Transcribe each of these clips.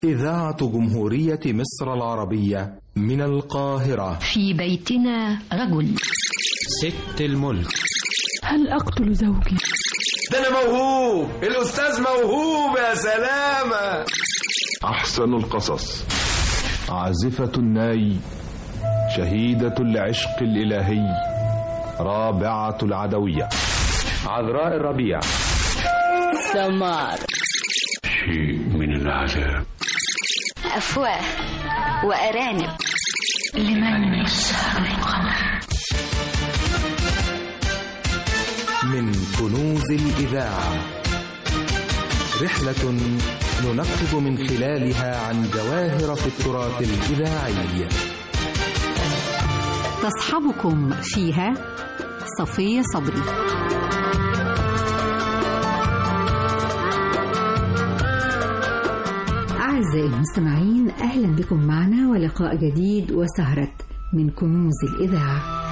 إذاعة جمهورية مصر العربية من القاهرة في بيتنا رجل ست الملك هل أقتل زوجي؟ ده أنا موهوب الأستاذ موهوب يا سلامة أحسن القصص عازفة الناي شهيدة العشق الإلهي رابعة العدوية عذراء الربيع سمار شيء من العذاب أفواه وأرانب لمن يسهر القمر من كنوز الإذاعة رحلة ننقب من خلالها عن جواهر في التراث الإذاعي تصحبكم فيها صفية صبري أعزائي المستمعين أهلا بكم معنا ولقاء جديد وسهرة من كنوز الإذاعة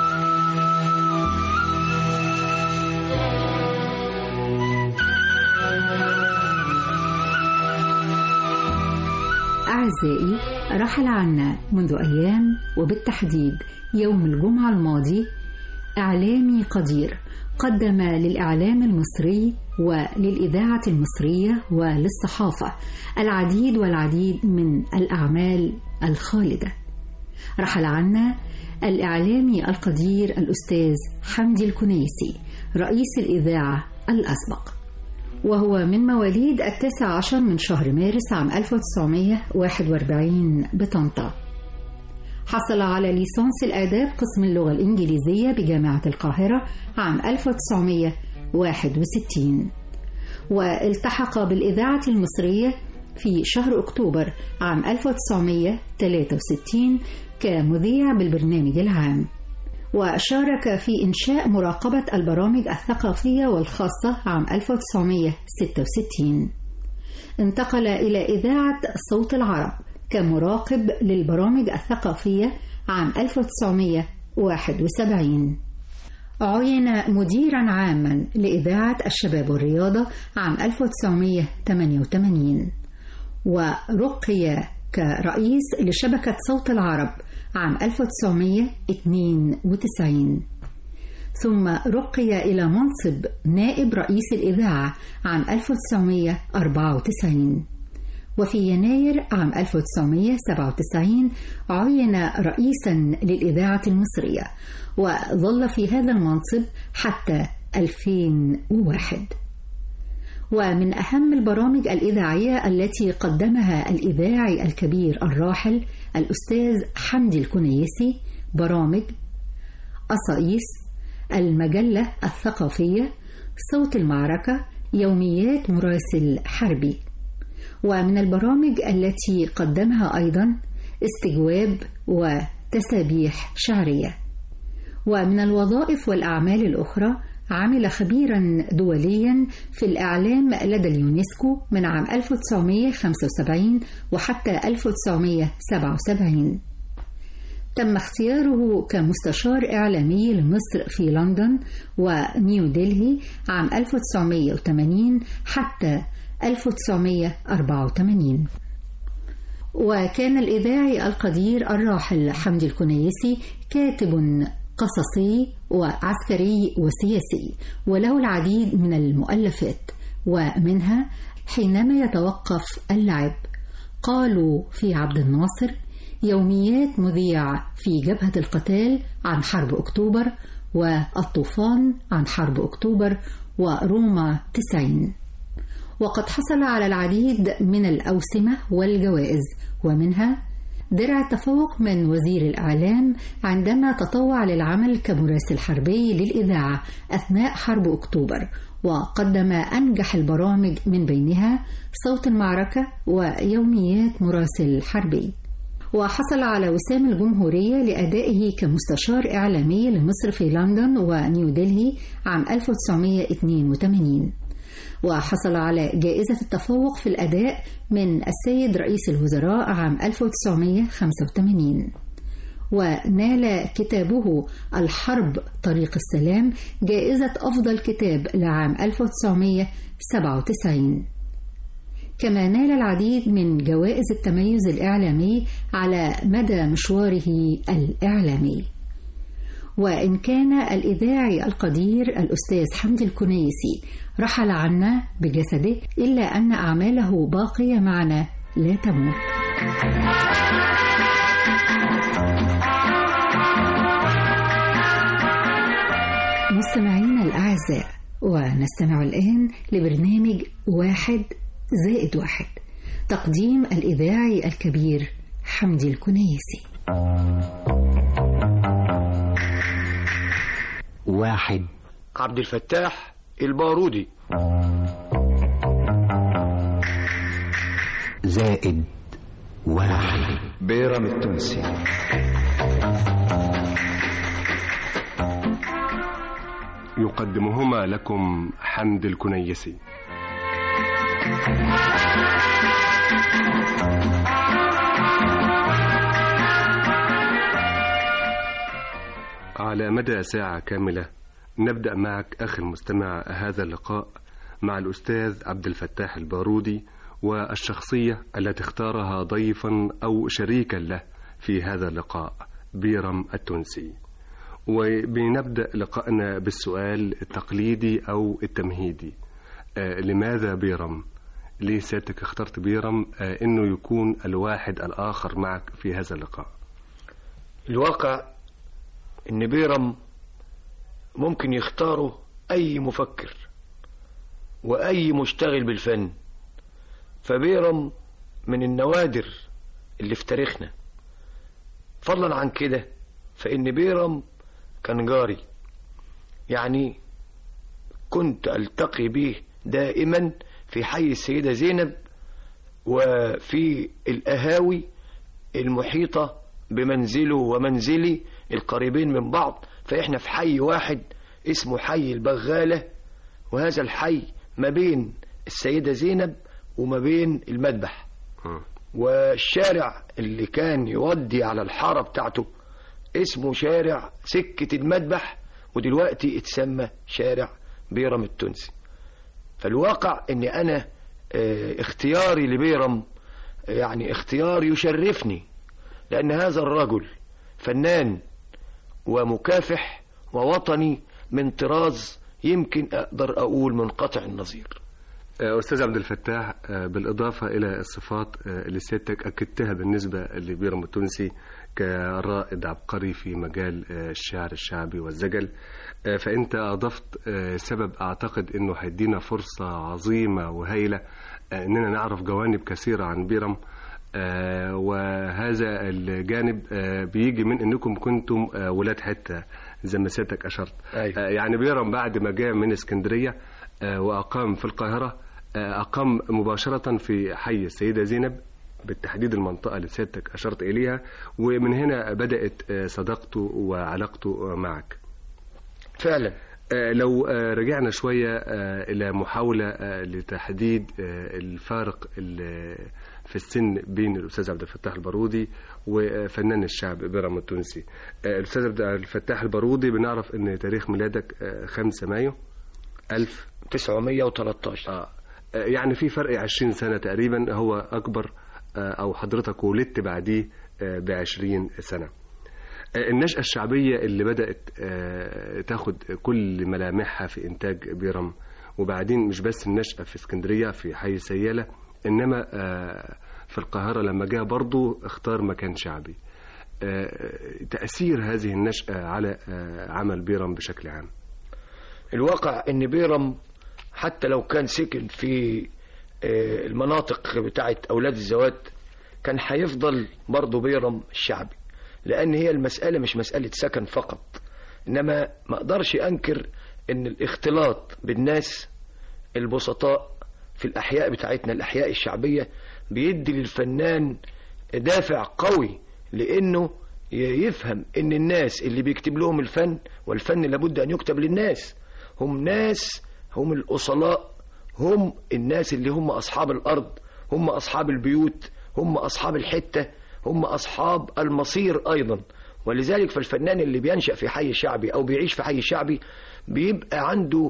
أعزائي رحل عنا منذ أيام وبالتحديد يوم الجمعة الماضي إعلامي قدير قدم للإعلام المصري وللإذاعة المصرية وللصحافة العديد والعديد من الأعمال الخالدة رحل عنا الإعلامي القدير الأستاذ حمدي الكنيسي رئيس الإذاعة الأسبق وهو من مواليد التاسع عشر من شهر مارس عام 1941 بطنطا حصل على ليسانس الآداب قسم اللغة الإنجليزية بجامعة القاهرة عام 1961 والتحق بالإذاعة المصرية في شهر أكتوبر عام 1963 كمذيع بالبرنامج العام وشارك في إنشاء مراقبة البرامج الثقافية والخاصة عام 1966 انتقل إلى إذاعة صوت العرب كمراقب للبرامج الثقافية عام 1971 عين مديرا عاما لإذاعة الشباب والرياضة عام 1988 ورقي كرئيس لشبكة صوت العرب عام 1992 ثم رقي إلى منصب نائب رئيس الإذاعة عام 1994 وفي يناير عام 1997 عين رئيسا للإذاعة المصرية وظل في هذا المنصب حتى 2001 ومن أهم البرامج الإذاعية التي قدمها الإذاعي الكبير الراحل الأستاذ حمدي الكنيسي برامج قصائص المجلة الثقافية صوت المعركة يوميات مراسل حربي ومن البرامج التي قدمها أيضا استجواب وتسابيح شعرية ومن الوظائف والأعمال الأخرى عمل خبيرا دوليا في الإعلام لدى اليونسكو من عام 1975 وحتى 1977 تم اختياره كمستشار إعلامي لمصر في لندن ونيو دلهي عام 1980 حتى 1984 وكان الإذاعي القدير الراحل حمدي الكنيسي كاتب قصصي وعسكري وسياسي وله العديد من المؤلفات ومنها حينما يتوقف اللعب قالوا في عبد الناصر يوميات مذيع في جبهة القتال عن حرب أكتوبر والطوفان عن حرب أكتوبر وروما 90 وقد حصل على العديد من الأوسمة والجوائز ومنها درع التفوق من وزير الإعلام عندما تطوع للعمل كمراسل حربي للإذاعة أثناء حرب أكتوبر وقدم أنجح البرامج من بينها صوت المعركة ويوميات مراسل حربي وحصل على وسام الجمهورية لأدائه كمستشار إعلامي لمصر في لندن ونيو دلهي عام 1982 وحصل على جائزة التفوق في الأداء من السيد رئيس الوزراء عام 1985 ونال كتابه الحرب طريق السلام جائزة أفضل كتاب لعام 1997 كما نال العديد من جوائز التميز الإعلامي على مدى مشواره الإعلامي وإن كان الإذاعي القدير الأستاذ حمدي الكنيسي رحل عنا بجسده إلا أن أعماله باقية معنا لا تموت مستمعينا الأعزاء ونستمع الآن لبرنامج واحد زائد واحد تقديم الإذاعي الكبير حمدي الكنيسي واحد عبد الفتاح البارودي زائد واحد بيرم التونسي يقدمهما لكم حمد الكنيسي على مدى ساعة كاملة نبدأ معك أخي المستمع هذا اللقاء مع الأستاذ عبد الفتاح البارودي والشخصية التي اختارها ضيفا أو شريكا له في هذا اللقاء بيرم التونسي وبنبدأ لقاءنا بالسؤال التقليدي أو التمهيدي آه لماذا بيرم؟ ليه سيادتك اخترت بيرم آه انه يكون الواحد الاخر معك في هذا اللقاء الواقع ان بيرم ممكن يختاره اي مفكر واي مشتغل بالفن فبيرم من النوادر اللي في تاريخنا فضلا عن كده فان بيرم كان جاري يعني كنت التقي به دائما في حي السيدة زينب وفي الأهاوي المحيطة بمنزله ومنزلي القريبين من بعض فإحنا في حي واحد اسمه حي البغالة وهذا الحي ما بين السيدة زينب وما بين المذبح والشارع اللي كان يودي على الحارة بتاعته اسمه شارع سكة المذبح ودلوقتي اتسمى شارع بيرم التونسي فالواقع ان انا اه اختياري لبيرم يعني اختيار يشرفني لان هذا الرجل فنان ومكافح ووطني من طراز يمكن اقدر اقول منقطع النظير أستاذ عبد الفتاح بالإضافة إلى الصفات اللي سيادتك أكدتها بالنسبة لبيرم التونسي كرائد عبقري في مجال الشعر الشعبي والزجل فأنت أضفت سبب أعتقد أنه هيدينا فرصة عظيمة وهائلة أننا نعرف جوانب كثيرة عن بيرم وهذا الجانب بيجي من أنكم كنتم ولاد حتة زي ما سيادتك أشرت أيوة. يعني بيرم بعد ما جاء من اسكندرية وأقام في القاهرة أقام مباشرة في حي السيدة زينب بالتحديد المنطقة اللي سيادتك أشرت إليها ومن هنا بدأت صداقته وعلاقته معك فعلا لو رجعنا شوية إلى محاولة لتحديد الفارق في السن بين الأستاذ عبد الفتاح البارودي وفنان الشعب بيرم التونسي الأستاذ عبد الفتاح البارودي بنعرف أن تاريخ ميلادك 5 مايو 1913 آه. يعني في فرق 20 سنة تقريبا هو أكبر أو حضرتك ولدت بعديه ب 20 سنة النشأة الشعبية اللي بدأت تاخد كل ملامحها في إنتاج بيرم وبعدين مش بس النشأة في اسكندرية في حي سيالة إنما في القاهرة لما جاء برضه اختار مكان شعبي تأثير هذه النشأة على عمل بيرم بشكل عام الواقع ان بيرم حتى لو كان سكن في المناطق بتاعت اولاد الزوات كان هيفضل برضه بيرم الشعبي لان هي المسألة مش مسألة سكن فقط انما ما اقدرش انكر ان الاختلاط بالناس البسطاء في الاحياء بتاعتنا الاحياء الشعبية بيدي للفنان دافع قوي لانه يفهم ان الناس اللي بيكتب لهم الفن والفن لابد ان يكتب للناس هم ناس هم الأصلاء هم الناس اللي هم أصحاب الأرض هم أصحاب البيوت هم أصحاب الحتة هم أصحاب المصير أيضا ولذلك فالفنان اللي بينشأ في حي شعبي أو بيعيش في حي شعبي بيبقى عنده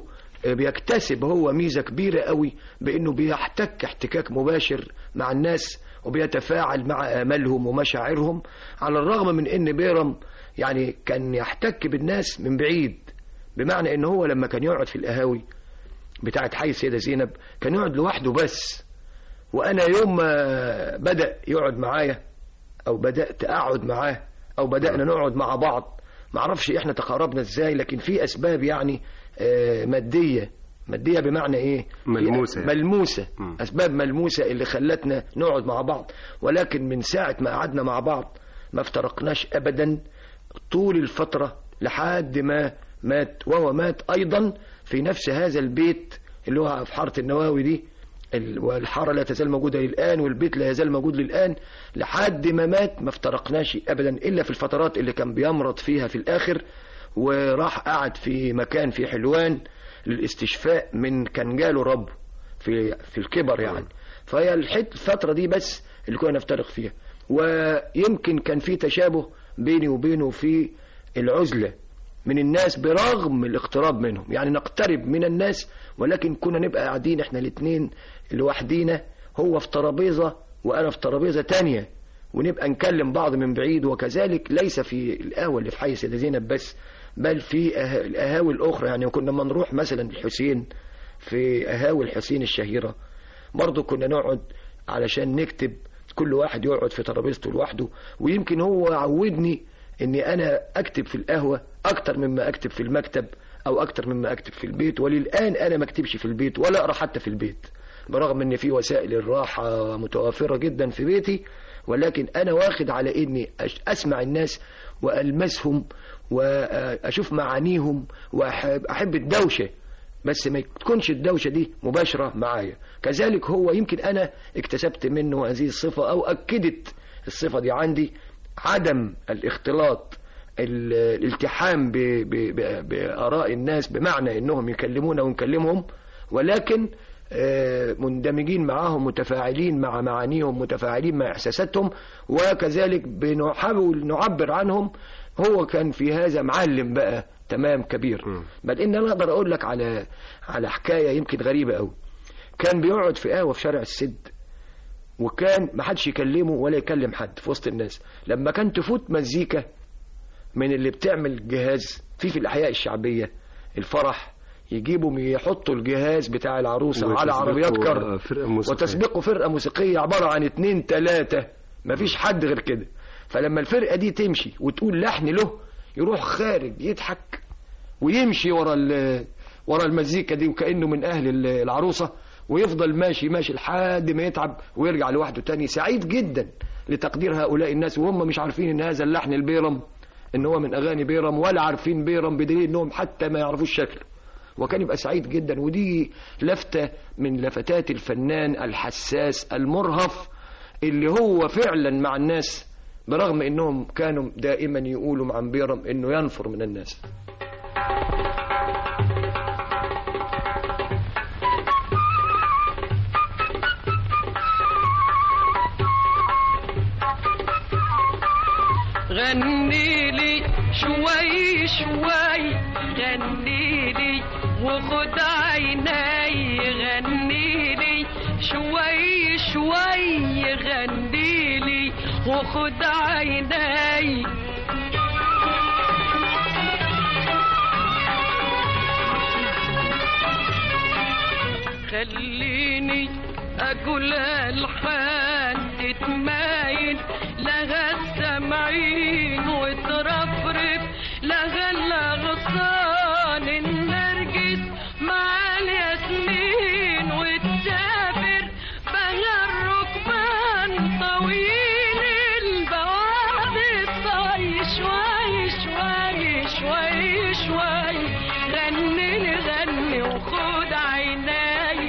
بيكتسب هو ميزة كبيرة قوي بأنه بيحتك احتكاك مباشر مع الناس وبيتفاعل مع آمالهم ومشاعرهم على الرغم من أن بيرم يعني كان يحتك بالناس من بعيد بمعنى أنه هو لما كان يقعد في القهاوي بتاعت حي السيدة زينب كان يقعد لوحده بس وأنا يوم ما بدأ يقعد معايا أو بدأت أقعد معاه أو بدأنا نقعد مع بعض معرفش إحنا تقاربنا إزاي لكن في أسباب يعني آه، مادية مادية بمعنى إيه ملموسة يعني. ملموسة أسباب ملموسة اللي خلتنا نقعد مع بعض ولكن من ساعة ما قعدنا مع بعض ما افترقناش أبدا طول الفترة لحد ما مات وهو مات أيضا في نفس هذا البيت اللي هو في حارة النواوي دي ال- والحارة لا تزال موجودة للآن والبيت لا يزال موجود للآن لحد ما مات ما افترقناش أبدا إلا في الفترات اللي كان بيمرض فيها في الآخر وراح قعد في مكان في حلوان للاستشفاء من كان جاله رب في في الكبر يعني فهي الحت- الفترة دي بس اللي كنا نفترق فيها ويمكن كان في تشابه بيني وبينه في العزلة من الناس برغم الاقتراب منهم يعني نقترب من الناس ولكن كنا نبقى قاعدين احنا الاثنين لوحدينا هو في ترابيزة وانا في ترابيزة تانية ونبقى نكلم بعض من بعيد وكذلك ليس في القهوة اللي في حي سيدة زينب بس بل في أه- القهاوي الأخرى يعني كنا لما نروح مثلا الحسين في قهاوي الحسين الشهيرة برضه كنا نقعد علشان نكتب كل واحد يقعد في ترابيزته لوحده ويمكن هو عودني اني انا اكتب في القهوة اكتر مما اكتب في المكتب او اكتر مما اكتب في البيت وللان انا ما اكتبش في البيت ولا اقرا حتى في البيت برغم ان في وسائل الراحة متوافرة جدا في بيتي ولكن انا واخد على اني أش- اسمع الناس والمسهم واشوف معانيهم واحب أحب الدوشة بس ما تكونش الدوشة دي مباشرة معايا كذلك هو يمكن أنا اكتسبت منه هذه الصفة أو أكدت الصفة دي عندي عدم الاختلاط ال- الالتحام ب- ب- ب- بآراء الناس بمعنى أنهم يكلمونا ونكلمهم ولكن آه، مندمجين معاهم متفاعلين مع معانيهم متفاعلين مع إحساساتهم وكذلك بنحاول نعبر عنهم هو كان في هذا معلم بقى تمام كبير بل ان انا اقدر اقول لك على على حكايه يمكن غريبه قوي كان بيقعد في قهوه في شارع السد وكان ما حدش يكلمه ولا يكلم حد في وسط الناس لما كان تفوت مزيكا من اللي بتعمل جهاز في في الاحياء الشعبيه الفرح يجيبوا يحطوا الجهاز بتاع العروسه على وتسبقوا عربيات كر فرقة موسيقية. وتسبقوا فرقه موسيقيه عباره عن اتنين تلاته مفيش حد غير كده فلما الفرقه دي تمشي وتقول لحن له يروح خارج يضحك ويمشي ورا ال- ورا المزيكا دي وكانه من اهل ال- العروسه ويفضل ماشي ماشي لحد ما يتعب ويرجع لوحده تاني سعيد جدا لتقدير هؤلاء الناس وهم مش عارفين ان هذا اللحن البيرم ان هو من اغاني بيرم ولا عارفين بيرم بدليل انهم حتى ما يعرفوش شكله وكان يبقى سعيد جدا ودي لفتة من لفتات الفنان الحساس المرهف اللي هو فعلا مع الناس برغم انهم كانوا دائما يقولوا عن بيرم انه ينفر من الناس غني لي شوي شوي غني لي وخد عيني غني لي شوي شوي غني لي وخد عيني خليني اقول الحان تتمايل لها السمعين وترفرف لها الاغصان النرجس مع الياسمين وتسافر بها الركبان طويل البواد الطي شوي شوي شوي شوي غني لي غني وخد عيني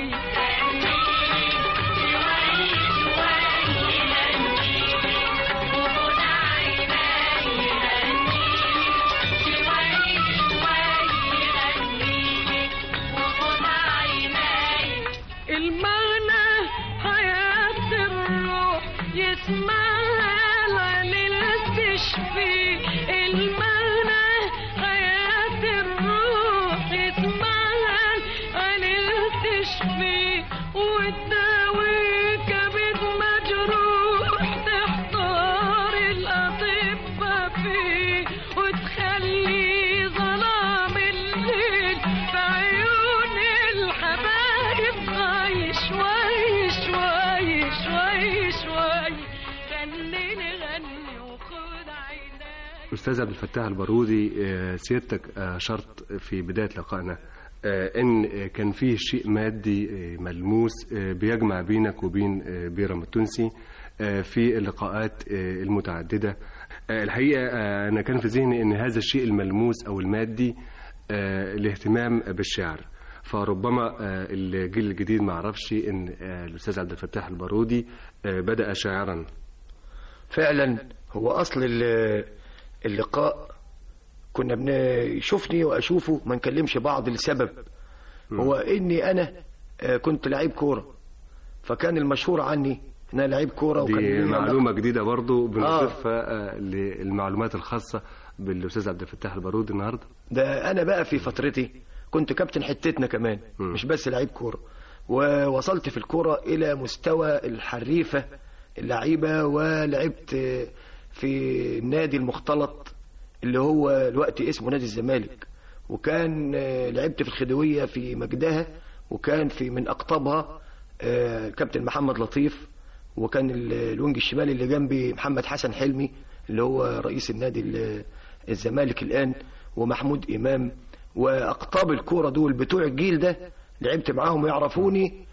المعنى حياة الروح يسمعها للتشفي المعنى حياة الروح يسمعها أستاذ عبد الفتاح البارودي آه، سيادتك أشرت في بداية لقائنا آه، إن آه، كان فيه شيء مادي آه، ملموس آه، بيجمع بينك وبين آه، بيرم التونسي آه، في اللقاءات آه، المتعددة آه، الحقيقة آه، أنا كان في ذهني أن هذا الشيء الملموس أو المادي آه، الاهتمام بالشعر فربما آه، الجيل الجديد ما عرفش ان آه، الاستاذ عبد الفتاح البارودي آه، بدا شاعرا فعلا هو اصل ال- اللقاء كنا بنشوفني واشوفه ما نكلمش بعض لسبب هو اني انا آه، كنت لعيب كوره فكان المشهور عني ان انا لعيب كوره وكان دي لي معلومه جديده برضو آه. بنضيفها آه، للمعلومات الخاصه بالاستاذ عبد الفتاح البارودي النهارده ده انا بقى في فترتي كنت كابتن حتتنا كمان مش بس لعيب كوره ووصلت في الكوره الى مستوى الحريفه اللعيبه ولعبت في النادي المختلط اللي هو الوقت اسمه نادي الزمالك وكان آه، لعبت في الخديويه في مجدها وكان في من اقطابها آه، كابتن محمد لطيف وكان ال- الوينج الشمالي اللي جنبي محمد حسن حلمي اللي هو رئيس النادي ال- الزمالك الآن ومحمود إمام وأقطاب الكورة دول بتوع الجيل ده لعبت معاهم ويعرفوني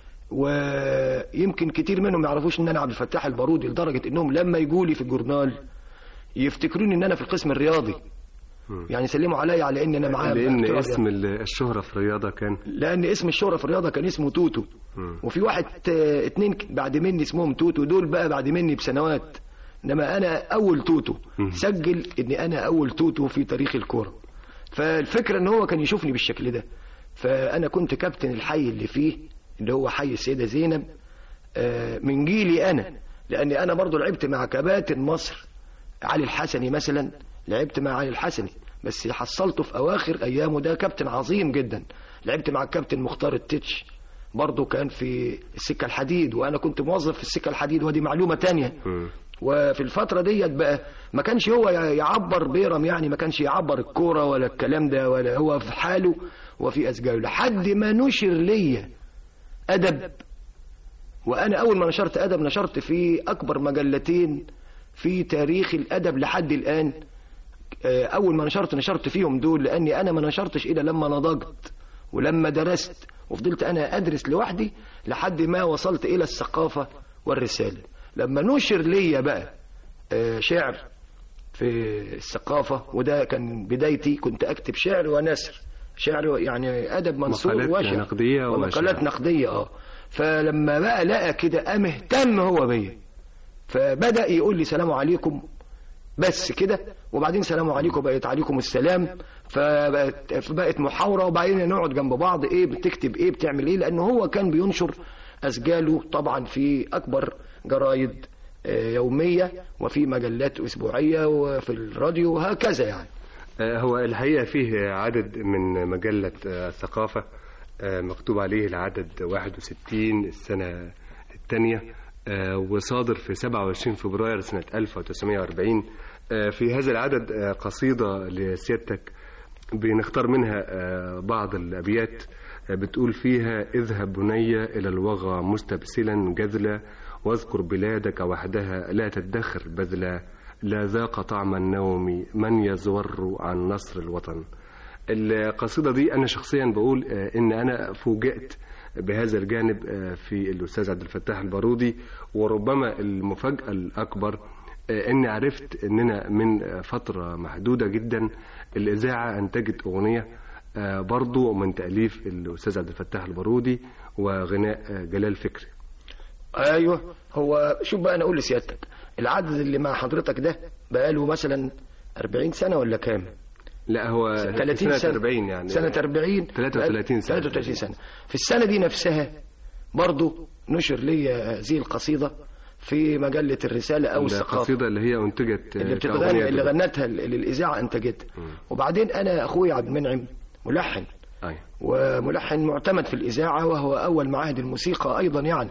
ويمكن كتير منهم ما يعرفوش ان انا عبد الفتاح البارودي لدرجه انهم لما يجوا لي في الجورنال يفتكروني ان انا في القسم الرياضي يعني سلموا عليا على ان انا معايا لان دكتوراه اسم رياضة. ال- الشهره في الرياضه كان لان اسم الشهرة في الرياضه كان اسمه توتو وفي واحد آه، اتنين ك- بعد مني اسمهم توتو دول بقى بعد مني بسنوات انما انا اول توتو سجل اني انا اول توتو في تاريخ الكوره فالفكره ان هو كان يشوفني بالشكل ده فانا كنت كابتن الحي اللي فيه اللي هو حي السيده زينب آه، من جيلي انا لاني انا برضو لعبت مع كباتن مصر علي الحسني مثلا لعبت مع علي الحسني بس حصلته في اواخر ايامه ده كابتن عظيم جدا لعبت مع الكابتن مختار التتش برضه كان في السكه الحديد وانا كنت موظف في السكه الحديد ودي معلومه تانية وفي الفترة ديت بقى ما كانش هو يعبر بيرم يعني ما كانش يعبر الكورة ولا الكلام ده ولا هو في حاله وفي أسجاله لحد ما نشر ليا أدب وأنا أول ما نشرت أدب نشرت في أكبر مجلتين في تاريخ الأدب لحد الآن آه، أول ما نشرت نشرت فيهم دول لأني أنا ما نشرتش إلا لما نضجت ولما درست وفضلت أنا أدرس لوحدي لحد ما وصلت إلى الثقافة والرسالة لما نشر ليا بقى آه، شعر في الثقافة وده كان بدايتي كنت أكتب شعر ونثر شعر يعني أدب منصور مقالات وشعر نقدية ومقالات وشعر. نقدية اه فلما بقى لقى كده قام اهتم هو بيا فبدأ يقول لي سلام عليكم بس كده وبعدين سلام عليكم بقت عليكم السلام فبقت فبقت محاورة وبعدين نقعد جنب بعض ايه بتكتب ايه بتعمل ايه لأنه هو كان بينشر أسجاله طبعا في أكبر جرايد آه، يومية وفي مجلات أسبوعية وفي الراديو وهكذا يعني آه، هو الحقيقة فيه عدد من مجلة آه، الثقافة آه، مكتوب عليه العدد 61 السنة الثانية آه، وصادر في 27 فبراير سنة 1940 آه، في هذا العدد آه، قصيدة لسيادتك بنختار منها آه، بعض الأبيات آه، بتقول فيها اذهب بني إلى الوغى مستبسلا جذلا واذكر بلادك وحدها لا تدخر بذلا لا ذاق طعم النوم من يزور عن نصر الوطن القصيدة دي أنا شخصيا بقول آه، إن أنا فوجئت بهذا الجانب آه، في الأستاذ عبد الفتاح البارودي وربما المفاجأة الأكبر آه، إني عرفت إننا من آه، فترة محدودة جدا الإذاعة أنتجت أغنية آه، برضو من تأليف الأستاذ عبد الفتاح البارودي وغناء آه، جلال فكري ايوه هو شوف بقى انا اقول لسيادتك العدد اللي مع حضرتك ده بقاله مثلا 40 سنه ولا كام لا هو 30 سنة سنة 40 يعني سنة 40 33 سنة 33 سنة في السنة دي نفسها برضو نشر لي هذه القصيدة في مجلة الرسالة أو الثقافة القصيدة اللي هي أنتجت آه، اللي كأغنية بتتغنى اللي دلوقتي. غنتها ال- للإذاعة أنتجتها وبعدين أنا أخوي عبد المنعم ملحن أيوة. وملحن معتمد في الإذاعة وهو أول معاهد الموسيقى أيضا يعني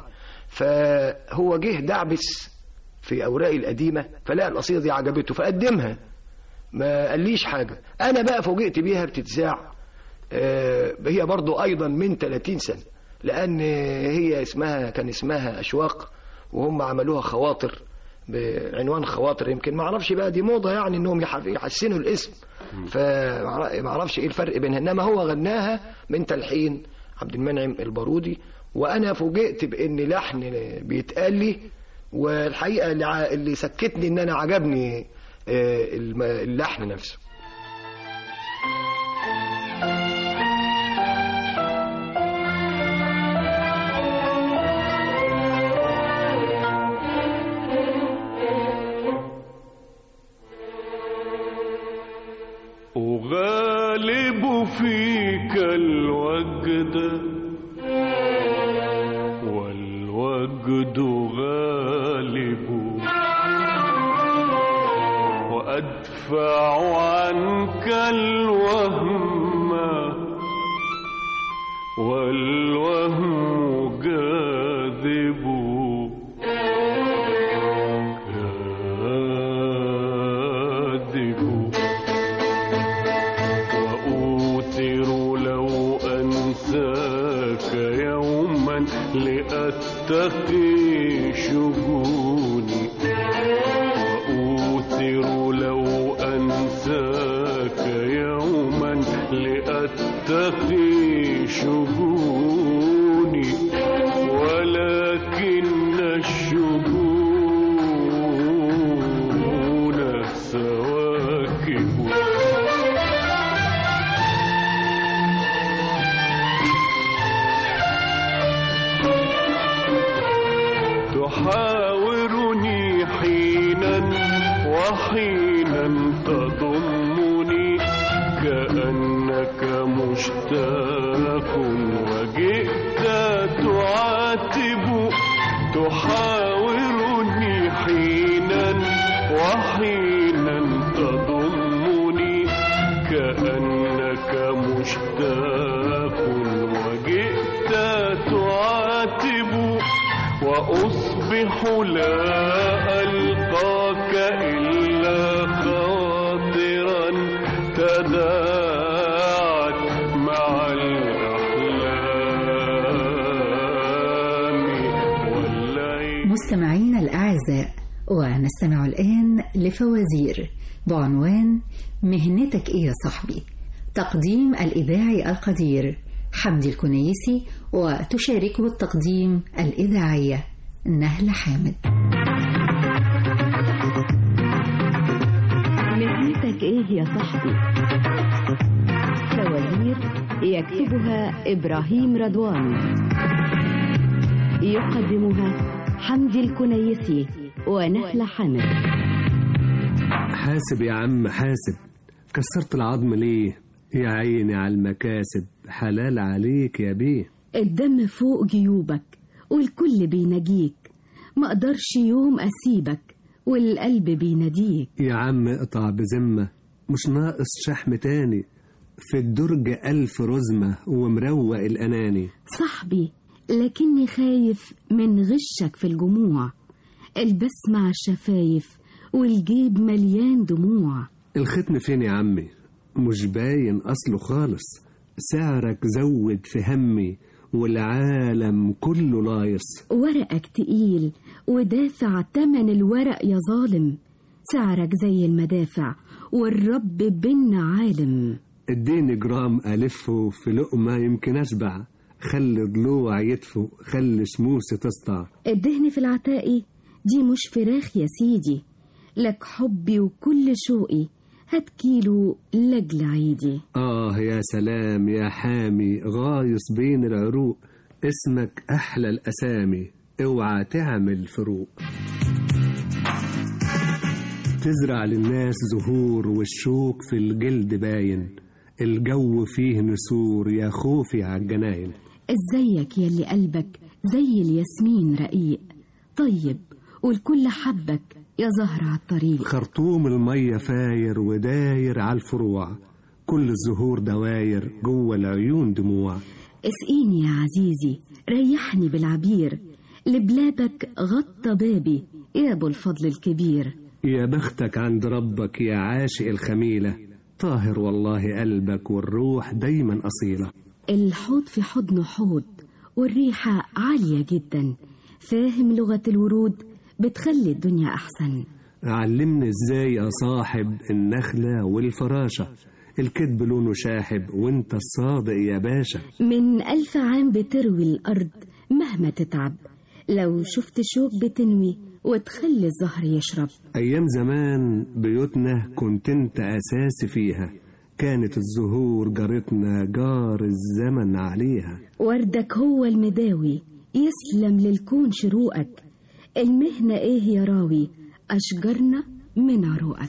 فهو جه دعبس في أوراقي القديمة فلقى القصيدة دي عجبته فقدمها ما قاليش حاجة أنا بقى فوجئت بيها بتتذاع آه، هي برضو أيضا من 30 سنة لأن هي اسمها كان اسمها أشواق وهم عملوها خواطر بعنوان خواطر يمكن ما اعرفش بقى دي موضه يعني انهم يح- يحسنوا الاسم فما اعرفش ايه الفرق بينها انما هو غناها من تلحين عبد المنعم البارودي وانا فوجئت بان لحن بيتقال لي والحقيقه اللي ع- اللي سكتني ان انا عجبني آه، الم- اللحن نفسه أغالب فيك الوجد والوجد غالب وأدفع عنك الوهم والوهم جاذب كاذب وأوتر لو أنساك يوما لأتقي شجوني وأوتر لو أنساك يوما لأتقي شجوني ولكن الشجون سواكب تحاورني حينا وحينا تضمني كأنك مشتاق وجئت تعاتب تحاورني حينا وحينا تضمني كأنك مشتاق وجئت تعاتب وأصبح لا ألقاك إلا خاطرا تداعت مع الأحلام والليل مستمعينا الأعزاء ونستمع الآن لفوازير بعنوان مهنتك إيه يا صاحبي تقديم الإذاعي القدير حمدي الكنيسي وتشاركه التقديم الإذاعية نهلة حامد مهنتك ايه يا صاحبي فوازير يكتبها ابراهيم رضوان يقدمها حمدي الكنيسي ونهلة حامد حاسب يا عم حاسب كسرت العظم ليه يا عيني على المكاسب حلال عليك يا بيه الدم فوق جيوبك والكل بيناجيك ما اقدرش يوم اسيبك والقلب بيناديك يا عم اقطع بذمة مش ناقص شحم تاني في الدرج ألف رزمة ومروق الأناني صاحبي لكني خايف من غشك في الجموع البسمة على الشفايف والجيب مليان دموع الختم فين يا عمي مش باين أصله خالص سعرك زود في همي والعالم كله لايص ورقك تقيل ودافع تمن الورق يا ظالم سعرك زي المدافع والرب بينا عالم اديني جرام ألفه في لقمة يمكن أشبع خلي ضلوع يدفو خلي شموسي تسطع الدهن في العتاقي دي مش فراخ يا سيدي لك حبي وكل شوقي هات كيلو لجل عيدي آه يا سلام يا حامي غايص بين العروق اسمك أحلى الأسامي اوعى تعمل فروق تزرع للناس زهور والشوك في الجلد باين الجو فيه نسور يا خوفي عالجناين ازيك يلي قلبك زي الياسمين رقيق طيب والكل حبك يا زهر على الطريق خرطوم المية فاير وداير على الفروع كل الزهور دواير جوه العيون دموع اسقيني يا عزيزي ريحني بالعبير لبلابك غطى بابي يا ابو الفضل الكبير يا بختك عند ربك يا عاشق الخميلة طاهر والله قلبك والروح دايما أصيلة الحوض في حضنه حوض والريحة عالية جدا فاهم لغة الورود بتخلي الدنيا أحسن علمني ازاي اصاحب النخلة والفراشة الكذب لونه شاحب وانت الصادق يا باشا من ألف عام بتروي الأرض مهما تتعب لو شفت شوك بتنوي وتخلي الزهر يشرب ايام زمان بيوتنا كنت انت اساسي فيها كانت الزهور جارتنا جار الزمن عليها وردك هو المداوي يسلم للكون شروقك المهنة ايه يا راوي أشجرنا من عروقك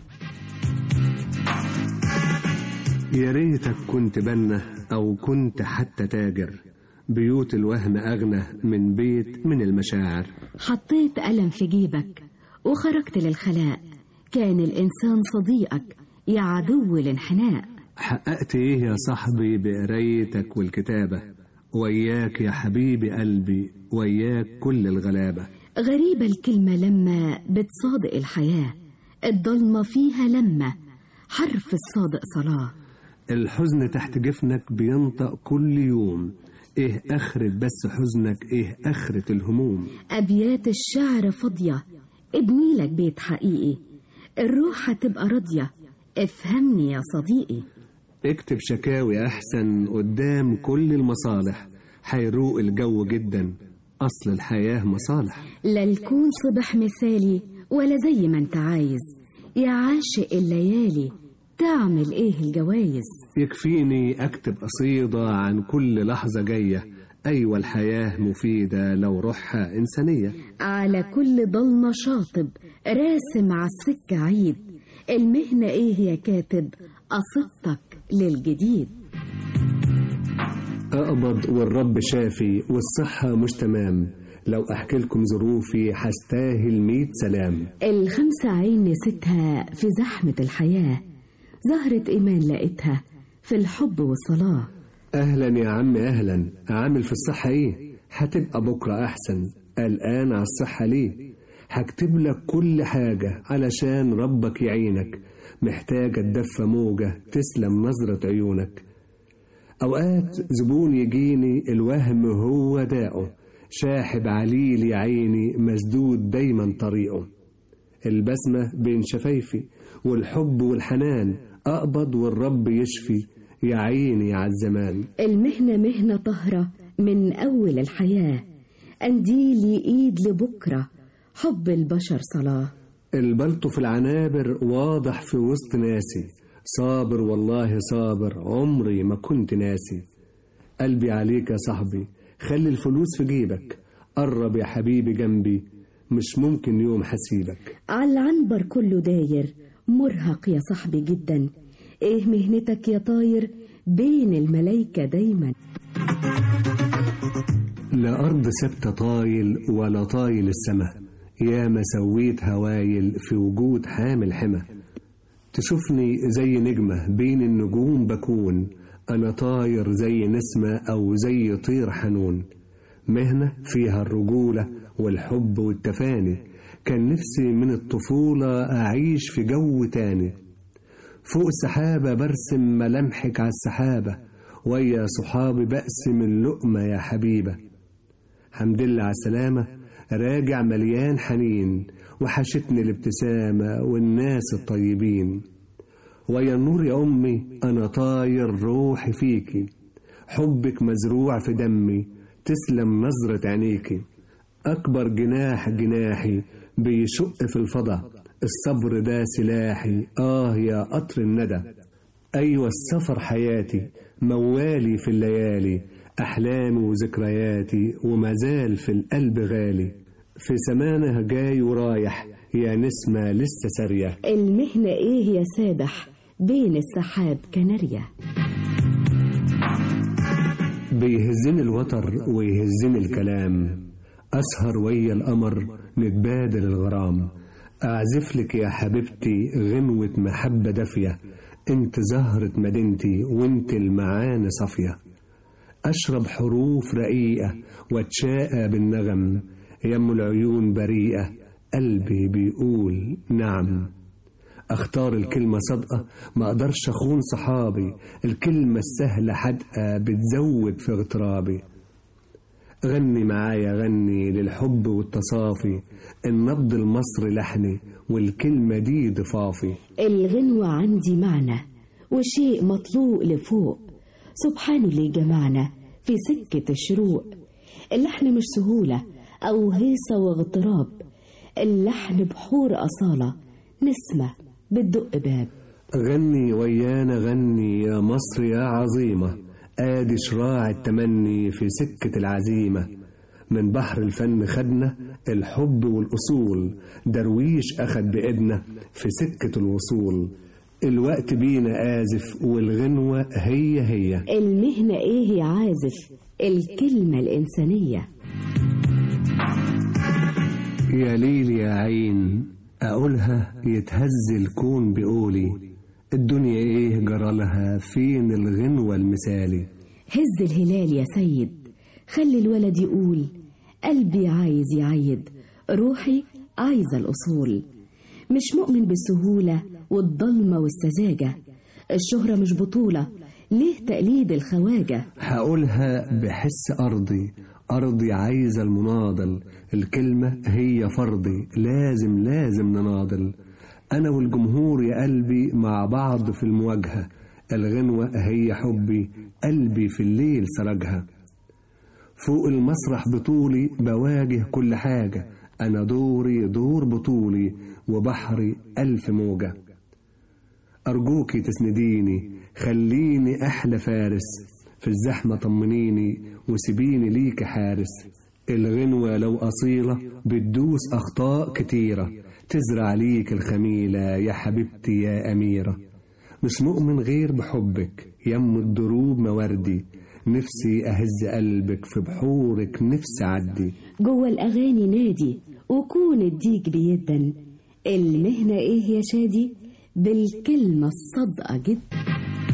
يا ريتك كنت بنا أو كنت حتى تاجر بيوت الوهم أغنى من بيت من المشاعر حطيت قلم في جيبك وخرجت للخلاء كان الإنسان صديقك يا عدو الانحناء حققت إيه يا صاحبي بقرايتك والكتابة وياك يا حبيبي قلبي وياك كل الغلابة غريبة الكلمة لما بتصادق الحياة الضلمة فيها لما حرف الصادق صلاة الحزن تحت جفنك بينطق كل يوم ايه اخرة بس حزنك ايه اخرة الهموم أبيات الشعر فاضية ابني لك بيت حقيقي الروح هتبقى راضية افهمني يا صديقي اكتب شكاوي احسن قدام كل المصالح هيروق الجو جدا اصل الحياة مصالح لا الكون صبح مثالي ولا زي ما انت عايز يا عاشق الليالي تعمل ايه الجوايز يكفيني اكتب قصيدة عن كل لحظة جاية ايوه الحياة مفيدة لو روحها انسانية على كل ضلمة شاطب راسم على السكة عيد المهنة ايه يا كاتب قصيدتك للجديد اقبض والرب شافي والصحة مش تمام لو احكي لكم ظروفي هستاهل ميت سلام الخمسة عين نسيتها في زحمة الحياة زهرة إيمان لقيتها في الحب والصلاة اهلا يا عم اهلا عامل في الصحة ايه هتبقى بكرة احسن قلقان على الصحة ليه هكتب لك كل حاجة علشان ربك يعينك محتاجة تدفى موجة تسلم نظرة عيونك أوقات زبون يجيني الوهم هو داؤه شاحب عليل يا عيني مسدود دايما طريقه البسمة بين شفايفي والحب والحنان أقبض والرب يشفي يا عيني على الزمان المهنة مهنة طهرة من أول الحياة أنديلي إيد لبكرة حب البشر صلاة البلطو في العنابر واضح في وسط ناسي صابر والله صابر عمري ما كنت ناسي قلبي عليك يا صاحبي خلي الفلوس في جيبك قرب يا حبيبي جنبي مش ممكن يوم حسيبك على العنبر كله داير مرهق يا صاحبي جدا ايه مهنتك يا طاير بين الملايكة دايما لا أرض ثابتة طايل ولا طايل السما يا ما سويت هوايل في وجود حامل حمى تشوفني زي نجمة بين النجوم بكون أنا طاير زي نسمة أو زي طير حنون مهنة فيها الرجولة والحب والتفاني كان نفسي من الطفولة أعيش في جو تاني فوق السحابة برسم ملامحك على السحابة ويا صحابي بقسم اللقمة يا حبيبة حمد لله على السلامة راجع مليان حنين وحشتني الابتسامة والناس الطيبين ويا النور يا أمي أنا طاير روحي فيكي حبك مزروع في دمي تسلم نظرة عينيكي أكبر جناح جناحي بيشق في الفضا الصبر ده سلاحي آه يا قطر الندى أيوة السفر حياتي موالي في الليالي أحلامي وذكرياتي ومازال في القلب غالي في سمانه جاي ورايح يا نسمة لسه سارية المهنة ايه يا سابح بين السحاب كناريا بيهزني الوتر ويهزني الكلام أسهر ويا القمر نتبادل الغرام أعزف لك يا حبيبتي غنوة محبة دافية انت زهرة مدينتي وانت المعاني صافية أشرب حروف رقيقة واتشاقى بالنغم يم العيون بريئة قلبي بيقول نعم اختار الكلمة صادقة ما اقدرش اخون صحابي الكلمة السهلة حدقة بتزود في اغترابي غني معايا غني للحب والتصافي النبض المصري لحني والكلمة دي ضفافي الغنوة عندي معنى وشيء مطلوق لفوق سبحان اللي جمعنا في سكة الشروق اللحن مش سهولة أو هيصة واغتراب اللحن بحور أصالة نسمة بتدق باب غني ويانا غني يا مصر يا عظيمة آدي شراع التمني في سكة العزيمة من بحر الفن خدنا الحب والأصول درويش أخد بإيدنا في سكة الوصول الوقت بينا آزف والغنوة هي هي المهنة إيه يا عازف الكلمة الإنسانية يا ليل يا عين أقولها يتهز الكون بقولي الدنيا إيه جرالها فين الغنوة المثالي هز الهلال يا سيد خلي الولد يقول قلبي عايز يعيد روحي عايزة الأصول مش مؤمن بالسهولة والضلمة والسذاجة الشهرة مش بطولة ليه تقليد الخواجة هقولها بحس أرضي أرضي عايزة المناضل الكلمة هي فرضي لازم لازم نناضل أنا والجمهور يا قلبي مع بعض في المواجهة الغنوة هي حبي قلبي في الليل سرجها فوق المسرح بطولي بواجه كل حاجة أنا دوري دور بطولي وبحري ألف موجة أرجوكي تسنديني خليني أحلى فارس في الزحمة طمنيني وسيبيني ليك حارس الغنوة لو أصيلة بتدوس أخطاء كتيرة تزرع ليك الخميلة يا حبيبتي يا أميرة مش مؤمن غير بحبك يم الدروب مواردي نفسي أهز قلبك في بحورك نفسي أعدي جوه الأغاني نادي وكون الديك بيدن المهنة إيه يا شادي بالكلمة الصادقة جدا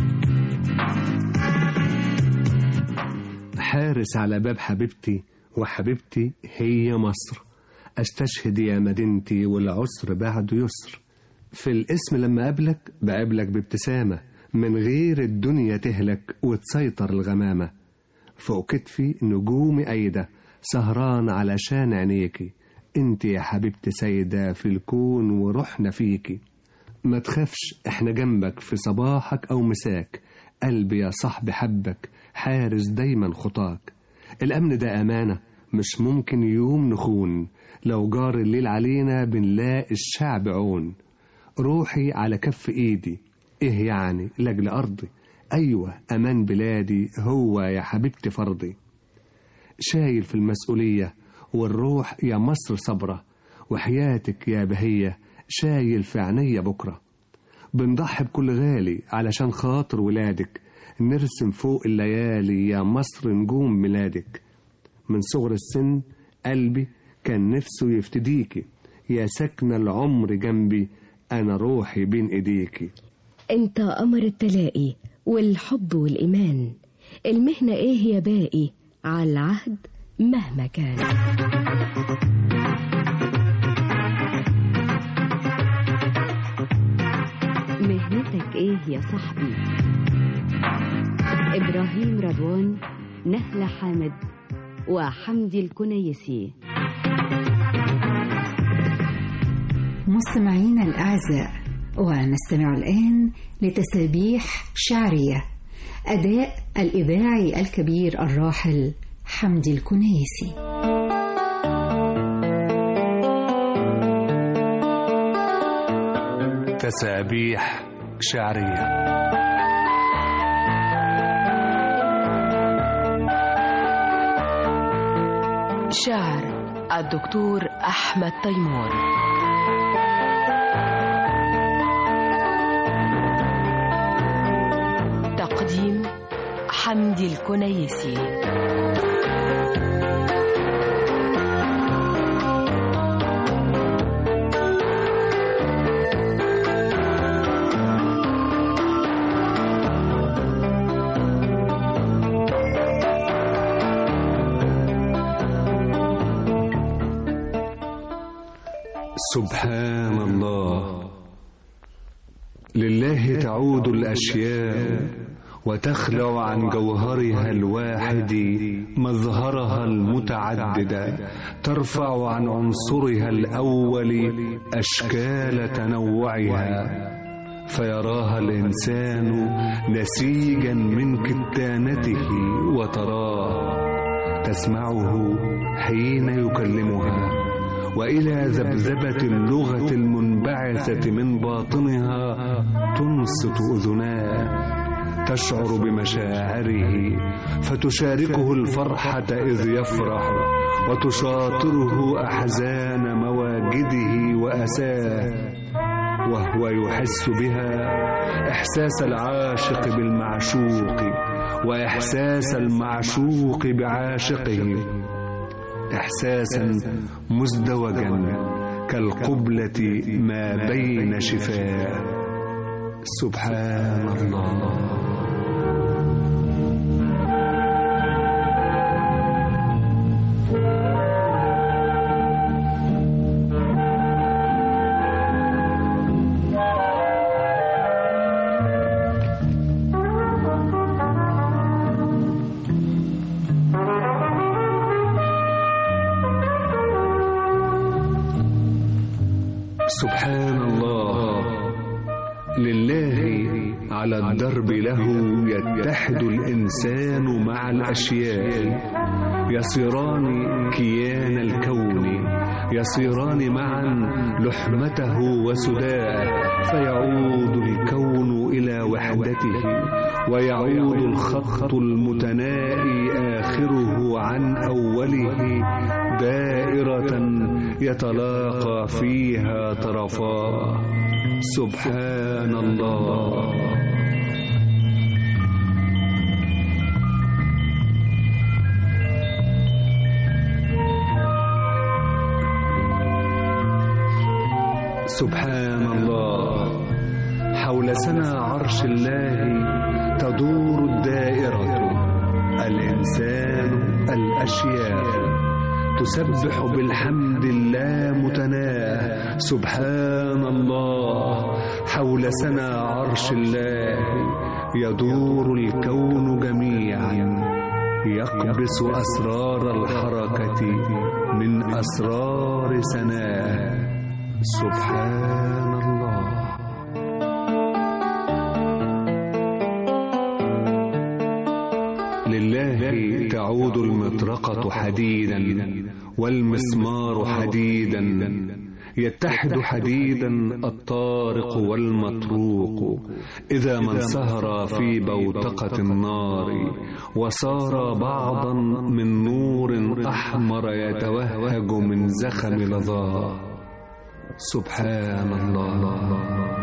حارس على باب حبيبتي وحبيبتي هي مصر استشهد يا مدينتي والعسر بعد يسر في الاسم لما قابلك بقابلك بابتسامة من غير الدنيا تهلك وتسيطر الغمامة فوق كتفي نجوم أيدة سهران علشان عينيكي انت يا حبيبتي سيدة في الكون وروحنا فيكي ما تخافش احنا جنبك في صباحك أو مساك قلبي يا صاحبي حبك حارس دايما خطاك الأمن ده أمانة مش ممكن يوم نخون لو جار الليل علينا بنلاقي الشعب عون روحي على كف ايدي ايه يعني لاجل ارضي ايوه امان بلادي هو يا حبيبتي فرضي شايل في المسؤوليه والروح يا مصر صبره وحياتك يا بهيه شايل في عينيا بكره بنضحي بكل غالي علشان خاطر ولادك نرسم فوق الليالي يا مصر نجوم ميلادك من صغر السن قلبي كان نفسه يفتديكي يا سكنة العمر جنبي أنا روحي بين إيديكي انت قمر التلاقي والحب والإيمان المهنة ايه يا باقي على العهد مهما كان مهنتك ايه يا صاحبي إبراهيم رضوان نهلة حامد وحمدي الكنيسي مستمعينا الأعزاء ونستمع الآن لتسابيح شعرية أداء الإذاعي الكبير الراحل حمدي الكنيسي تسابيح شعرية شعر الدكتور أحمد تيمور تقديم حمدي الكنيسي سبحان الله لله تعود الأشياء وتخلع عن جوهرها الواحد مظهرها المتعدد ترفع عن عنصرها الأول أشكال تنوعها فيراها الإنسان نسيجا من كتانته وتراه تسمعه حين يكلمها وإلى ذبذبة اللغة المنبعثة من باطنها تنصت أذناه تشعر بمشاعره فتشاركه الفرحة إذ يفرح وتشاطره أحزان مواجده وأساه وهو يحس بها إحساس العاشق بالمعشوق وإحساس المعشوق بعاشقه إحساسا مزدوجا كالقبلة ما بين شفاه سبحان الله سبحان الله لله على الدرب له يتحد الإنسان مع الأشياء يصيران كيان الكون يصيران معا لحمته وسداه فيعود الكون إلى وحدته ويعود الخط المتنائي آخره عن أوله دائرة يتلاقى فيها طرفاه سبحان الله سبحان الله حول سنا عرش الله تدور الدائرة الإنسان الأشياء تسبح بالحمد اللامتناه سبحان الله حول سنا عرش الله يدور الكون جميعا يقبس أسرار الحركة من أسرار سناه سبحان الله لله تعود المطرقة حديدا والمسمار حديدا يتحد حديدا الطارق والمطروق إذا ما انسهر في بوتقة النار وصار بعضا من نور أحمر يتوهج من زخم لظاه سبحان الله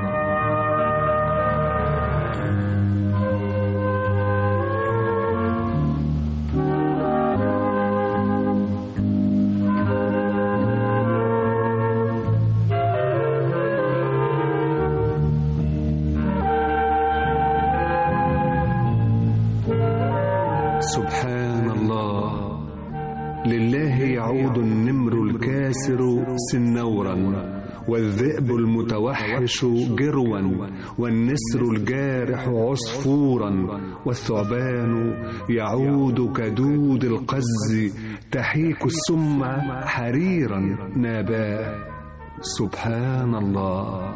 سبحان الله لله يعود النمر الكاسر سنورا والذئب المتوحش جروا والنسر الجارح عصفورا والثعبان يعود كدود القز تحيك السم حريرا ناباه سبحان الله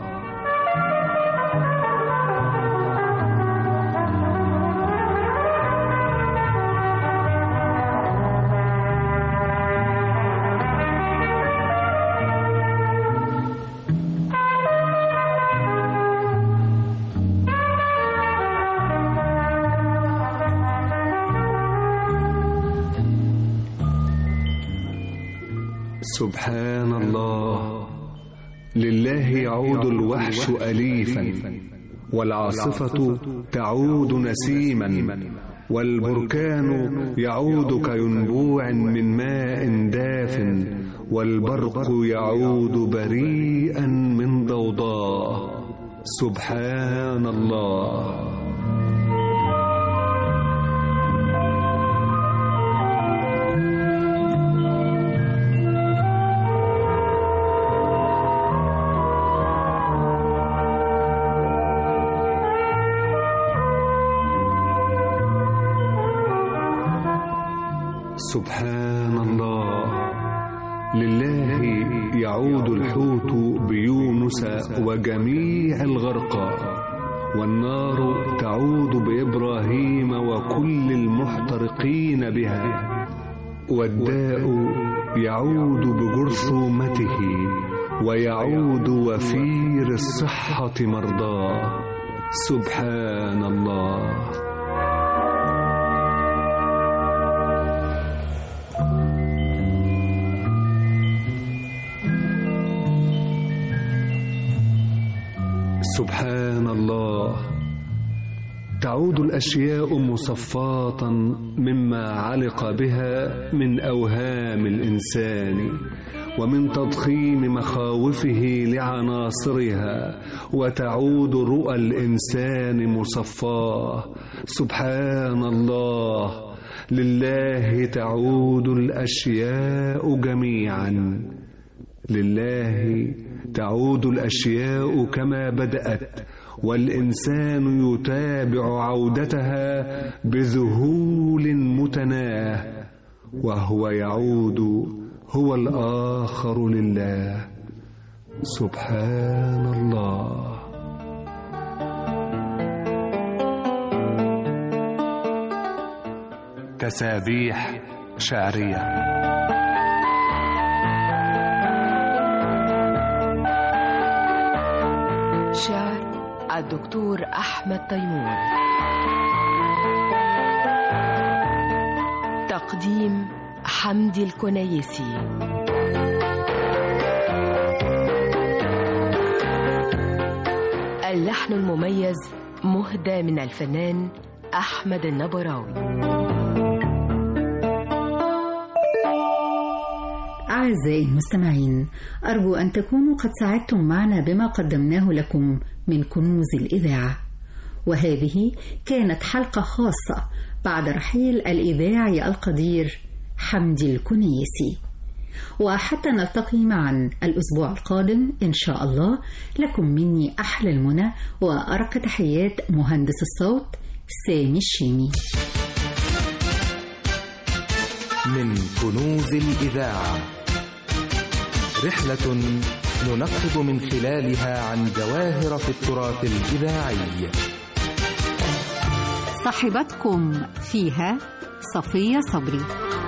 سبحان الله لله يعود الوحش أليفا والعاصفة تعود نسيما والبركان يعود كينبوع من ماء داف والبرق يعود بريئا من ضوضاء سبحان الله سبحان الله لله يعود الحوت بيونس وجميع الغرقى والنار تعود بإبراهيم وكل المحترقين بها والداء يعود بجرثومته ويعود وفير الصحة مرضاه سبحان الله سبحان الله تعود الاشياء مصفاه مما علق بها من اوهام الانسان ومن تضخيم مخاوفه لعناصرها وتعود رؤى الانسان مصفاه سبحان الله لله تعود الاشياء جميعا لله تعود الاشياء كما بدات والانسان يتابع عودتها بذهول متناه وهو يعود هو الاخر لله سبحان الله تسابيح شعريه شعر الدكتور أحمد تيمور تقديم حمدي الكنيسي اللحن المميز مهدى من الفنان أحمد النبراوي أعزائي المستمعين أرجو أن تكونوا قد ساعدتم معنا بما قدمناه لكم من كنوز الإذاعة وهذه كانت حلقة خاصة بعد رحيل الإذاعي القدير حمدي الكنيسي وحتى نلتقي معا الأسبوع القادم إن شاء الله لكم مني أحلى المنى وأرق تحيات مهندس الصوت سامي الشيمي من كنوز الإذاعة رحلة ننقب من خلالها عن جواهر في التراث الإذاعي صاحبتكم فيها صفية صبري